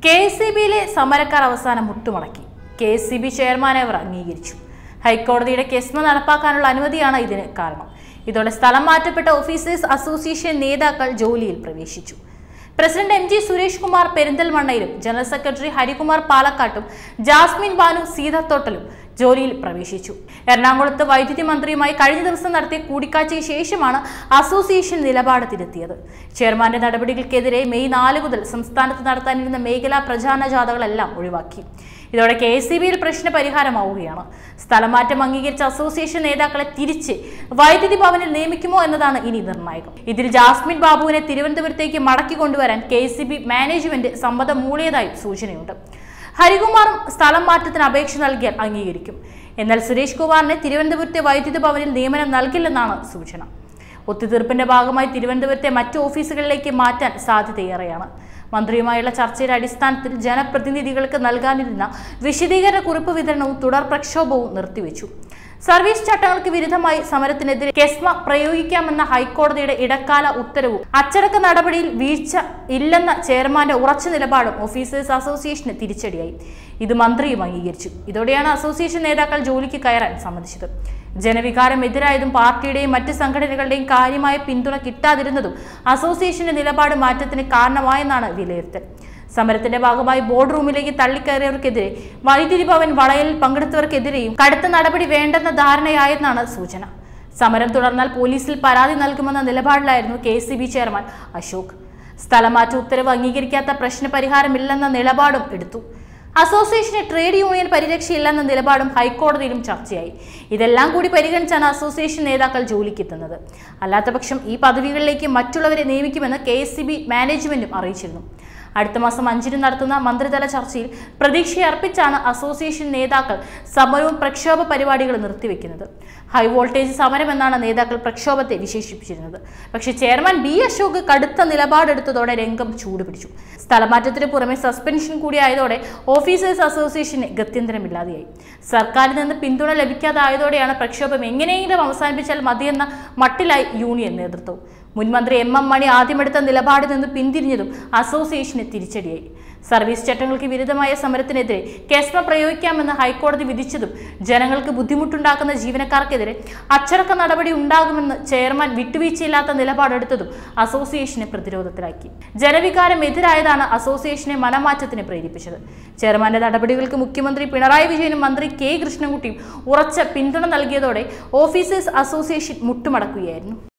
K S C ബിയിലെ സമരക്കാർ അവസാനം മുട്ടുമടക്കി കെ എസ് സി ബി ചെയർമാനെ അവർ അംഗീകരിച്ചു ഹൈക്കോടതിയുടെ കെസ്മ നടപ്പാക്കാനുള്ള അനുമതിയാണ് ഇതിന് കാരണം ഇതോടെ സ്ഥലം മാറ്റപ്പെട്ട ഓഫീസേഴ്സ് അസോസിയേഷൻ നേതാക്കൾ ജോലിയിൽ പ്രവേശിച്ചു president M G Suresh Kumar പെരിന്തൽമണ്ണയിലും ജനറൽ സെക്രട്ടറി ഹരികുമാർ പാലക്കാട്ടും ജാസ്മിൻ ബാനു സീതത്തോട്ടലും ജോലിയിൽ പ്രവേശിച്ചു എറണാകുളത്ത് വൈദ്യുതി മന്ത്രിയുമായി കഴിഞ്ഞ ദിവസം നടത്തിയ കൂടിക്കാഴ്ചയ്ക്ക് ശേഷമാണ് അസോസിയേഷൻ നിലപാട് തിരുത്തിയത് ചെയർമാന്റെ നടപടികൾക്കെതിരെ മെയ് നാല് മുതൽ സംസ്ഥാനത്ത് നടത്താനിരുന്ന മേഖലാ പ്രചാരണ ജാഥകളെല്ലാം ഒഴിവാക്കി ഇതോടെ കെ എസ് സി ബിയിൽ പ്രശ്ന പരിഹാരമാവുകയാണ് സ്ഥലമാറ്റം അംഗീകരിച്ച അസോസിയേഷൻ നേതാക്കളെ തിരിച്ച് വൈദ്യുതി ഭവനിൽ നിയമിക്കുമോ എന്നതാണ് ഇനി നിർണായകം ഇതിൽ ജാസ്മിൻ ബാബുവിനെ തിരുവനന്തപുരത്തേക്ക് മടക്കി കൊണ്ടുവരാൻ K S C B management സമ്മതം മൂളിയതായും സൂചനയുണ്ട് ഹരികുമാറും സ്ഥലം മാറ്റത്തിന് അപേക്ഷ നൽകിയാൽ അംഗീകരിക്കും എന്നാൽ സുരേഷ് കുമാറിനെ തിരുവനന്തപുരത്തെ വൈദ്യുതി ഭവനിൽ നിയമനം നൽകില്ലെന്നാണ് സൂചന ഒത്തുതീർപ്പിന്റെ ഭാഗമായി തിരുവനന്തപുരത്തെ മറ്റു ഓഫീസുകളിലേക്ക് മാറ്റാൻ സാധ്യതയേറെയാണ് മന്ത്രിയുമായുള്ള ചർച്ചയുടെ അടിസ്ഥാനത്തിൽ ജനപ്രതിനിധികൾക്ക് നൽകാനിരുന്ന വിശദീകരണ കുറിപ്പ് വിതരണവും തുടർ പ്രക്ഷോഭവും നിർത്തിവെച്ചു സർവീസ് ചട്ടങ്ങൾക്ക് വിരുദ്ധമായി സമരത്തിനെതിരെ കെസ്മ പ്രയോഗിക്കാമെന്ന ഹൈക്കോടതിയുടെ ഇടക്കാല ഉത്തരവും അച്ചടക്ക നടപടിയിൽ വീഴ്ച ഇല്ലെന്ന ചെയർമാന്റെ ഉറച്ച നിലപാടും ഓഫീസേഴ്സ് അസോസിയേഷന് തിരിച്ചടിയായി ഇത് മന്ത്രിയും അംഗീകരിച്ചു ഇതോടെയാണ് അസോസിയേഷൻ നേതാക്കൾ ജോലിക്ക് കയറാൻ സമ്മതിച്ചത് ജനവികാരം എതിരായതും പാർട്ടിയുടെയും മറ്റ് സംഘടനകളുടെയും കാര്യമായ പിന്തുണ കിട്ടാതിരുന്നതും അസോസിയേഷന്റെ നിലപാട് മാറ്റത്തിന് കാരണമായെന്നാണ് വിലയിരുത്തൽ സമരത്തിന്റെ ഭാഗമായി ബോർഡ് റൂമിലേക്ക് തള്ളിക്കയറിയവർക്കെതിരെ വൈദ്യുതി ഭവൻ വളയലിൽ പങ്കെടുത്തവർക്കെതിരെയും കടുത്ത നടപടി വേണ്ടെന്ന ധാരണയായെന്നാണ് സൂചന സമരം തുടർന്നാൽ പോലീസിൽ പരാതി നൽകുമെന്ന നിലപാടിലായിരുന്നു K C B chairman Ashok സ്ഥലമാറ്റ ഉത്തരവ് അംഗീകരിക്കാത്ത പ്രശ്ന പരിഹാരമില്ലെന്ന നിലപാടും എടുത്തു അസോസിയേഷന് ട്രേഡ് യൂണിയൻ പരിരക്ഷയില്ലെന്ന നിലപാടും ഹൈക്കോടതിയിലും ചർച്ചയായി ഇതെല്ലാം കൂടി പരിഗണിച്ചാണ് അസോസിയേഷൻ നേതാക്കൾ ജോലിക്കെത്തുന്നത് അല്ലാത്തപക്ഷം ഈ പദവികളിലേക്ക് മറ്റുള്ളവരെ നിയമിക്കുമെന്ന് കെ മാനേജ്മെന്റും അറിയിച്ചിരുന്നു അടുത്ത മാസം അഞ്ചിന് നടത്തുന്ന മന്ത്രിതല ചർച്ചയിൽ പ്രതീക്ഷയർപ്പിച്ചാണ് അസോസിയേഷൻ നേതാക്കൾ സമരവും പ്രക്ഷോഭ പരിപാടികളും നിർത്തിവെക്കുന്നത് ഹൈ വോൾട്ടേജ് സമരമെന്നാണ് നേതാക്കൾ പ്രക്ഷോഭത്തെ വിശേഷിപ്പിച്ചിരുന്നത് പക്ഷേ ചെയർമാൻ ബി അശോക് കടുത്ത നിലപാടെടുത്തതോടെ രംഗം ചൂടുപിടിച്ചു സ്ഥലമാറ്റത്തിന് പുറമെ സസ്പെൻഷൻ കൂടി ആയതോടെ ഓഫീസേഴ്സ് അസോസിയേഷന് ഗത്യന്തരമില്ലാതെയായി സർക്കാരിൽ നിന്ന് പിന്തുണ ലഭിക്കാതായതോടെയാണ് പ്രക്ഷോഭം എങ്ങനെയെങ്കിലും അവസാനിപ്പിച്ചാൽ മതിയെന്ന മട്ടിലായി യൂണിയൻ നേതൃത്വം മുൻമന്ത്രി എം എം മണി ആദ്യമെടുത്ത നിലപാടിൽ നിന്ന് പിന്തിരിഞ്ഞതും അസോസിയേഷന് തിരിച്ചടിയായി സർവീസ് ചട്ടങ്ങൾക്ക് വിരുദ്ധമായ സമരത്തിനെതിരെ കെസ്മ പ്രയോഗിക്കാമെന്ന് ഹൈക്കോടതി വിധിച്ചതും ജനങ്ങൾക്ക് ബുദ്ധിമുട്ടുണ്ടാക്കുന്ന ജീവനക്കാർക്കെതിരെ അച്ചടക്ക നടപടി ഉണ്ടാകുമെന്ന് ചെയർമാൻ വിട്ടുവീഴ്ചയില്ലാത്ത നിലപാടെടുത്തതും അസോസിയേഷനെ പ്രതിരോധത്തിലാക്കി ജനവികാരം എതിരായതാണ് അസോസിയേഷനെ മനമാറ്റത്തിന് പ്രേരിപ്പിച്ചത് ചെയർമാന്റെ നടപടികൾക്ക് മുഖ്യമന്ത്രി പിണറായി വിജയനും മന്ത്രി കെ കൃഷ്ണൻകുട്ടിയും ഉറച്ച പിന്തുണ നൽകിയതോടെ ഓഫീസേഴ്സ് അസോസിയേഷൻ മുട്ടുമടക്കുകയായിരുന്നു